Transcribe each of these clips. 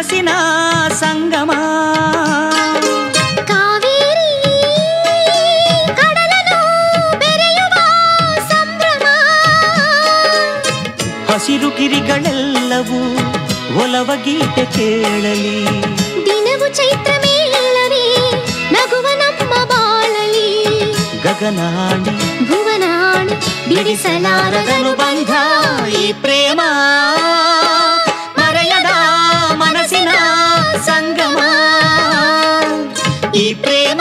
ಮನಸ್ಸಿನ ಸಂಗಮ ಕಾವೇರಿ ಕಡಲನು ಬೆರೆಯುವ ಸಂಭ್ರಮ ಹಸಿರು ಗಿರಿಗಳೆಲ್ಲವೂ ಒಲವ ಗೀತೆ ಕೇಳಲಿ ದಿನವು ಚೈತ್ರ ಮೇಳವೇ ನಗುವ ನಮ್ಮ ಬಾಳಲಿ ಗಗನಾಡಿ ಭುವನಾಣಿ ಬಿಡಿಸಲಾರದನು ಬಂಧ ಈ ಪ್ರೇಮ ಮರೆಯದ ಮನಸ್ಸಿನ ಸಂಗಮ ಈ ಪ್ರೇಮ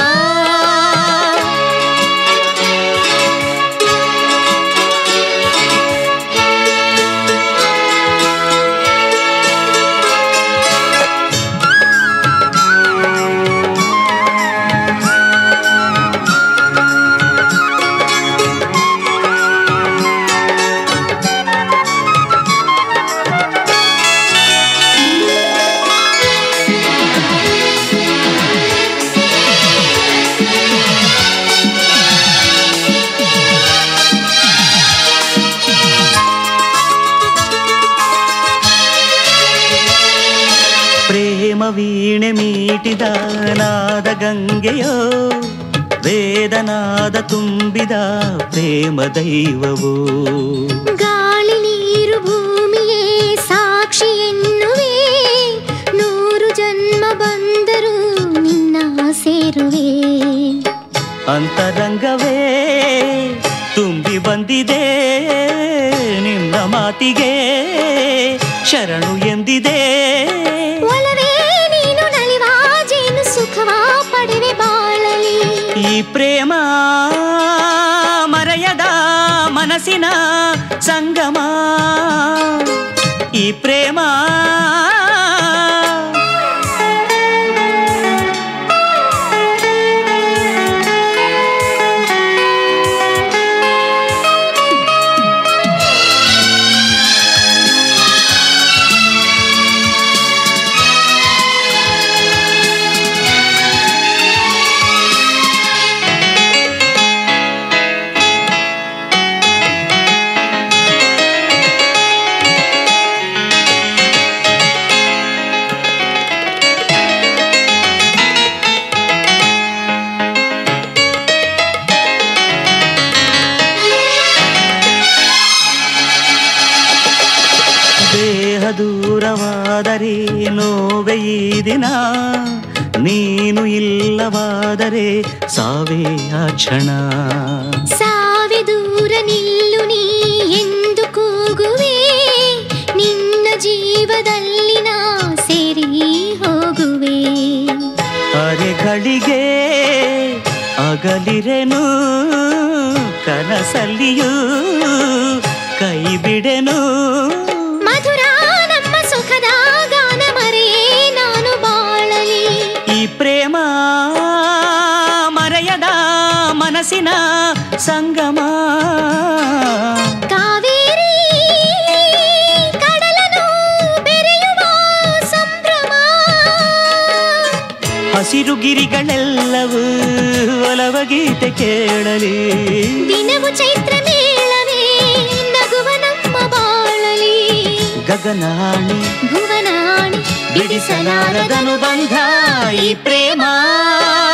ಪ್ರೇಮ ವೀಣೆ ಮೀಟಿದ ನಾದ ಗಂಗೆಯೋ ವೇದನಾದ ತುಂಬಿದ ಪ್ರೇಮ ದೈವವೋ ಗಾಳಿ ನೀರು ಭೂಮಿಯೇ ಸಾಕ್ಷಿ ಎನ್ನುವೆ ನೂರು ಜನ್ಮ ಬಂದರೂ ನಿನ್ನ ಸೇರುವೆ ಅಂತರಂಗವೇ ತುಂಬಿ ಬಂದಿದೆ ನಿನ್ನ ಮಾತಿಗೆ ಶರಣು ಎಂದಿದೆ ಒಲವೇ ನೀನು ನಲಿವ ಜೇನು ಸುಖವ ಪಡೆವೆ ಬಾಳಲಿ ಈ ಪ್ರೇಮ ಮರೆಯದ ಮನಸ್ಸಿನ ಸಂಗಮ ಈ ಪ್ರೇಮ ದೇಹ ದೂರವಾದರೆ ನೋವೆ ಈ ದಿನ ನೀನು ಇಲ್ಲವಾದರೆ ಸಾವೇ ಆ ಕ್ಷಣ ಸಾವೆ ದೂರ ನಿಲ್ಲು ನೀ ಎಂದು ಕೂಗುವೆ ನಿನ್ನ ಜೀವದಲ್ಲಿ ನಾ ಸೇರಿ ಹೋಗುವೆ ಅರೆಗಳಿಗೆ ಅಗಲಿರೆನು ಕನಸಲ್ಲಿಯೂ ಕೈ ಬಿಡೆನು ಮಧುರ ನಮ್ಮ ಸುಖದ ಗಾನ ಮರೆ ನಾನು ಬಾಳಲಿ ಈ ಪ್ರೇಮ ಮರೆಯದ ಮನಸ್ಸಿನ ಸಂಗಮ ಕಾವೇರಿ ಕಡಲನು ಬೆರೆಯುವ ಸಂಭ್ರಮ ಹಸಿರು ಗಿರಿಗಳೆಲ್ಲವೂ ಒಲವ ಗೀತೆ ಕೇಳಲಿ ದಿನವು ಚೈತ್ರ ಮೇಳವೇ ನಗುವ ನಮ್ಮ ಬಾಳಲಿ ಗಗನಾಣಿ ಭುವನಾಣಿ ಬಿಡಿಸಲಾರದನು ಬಂಧ ಈ ಪ್ರೇಮ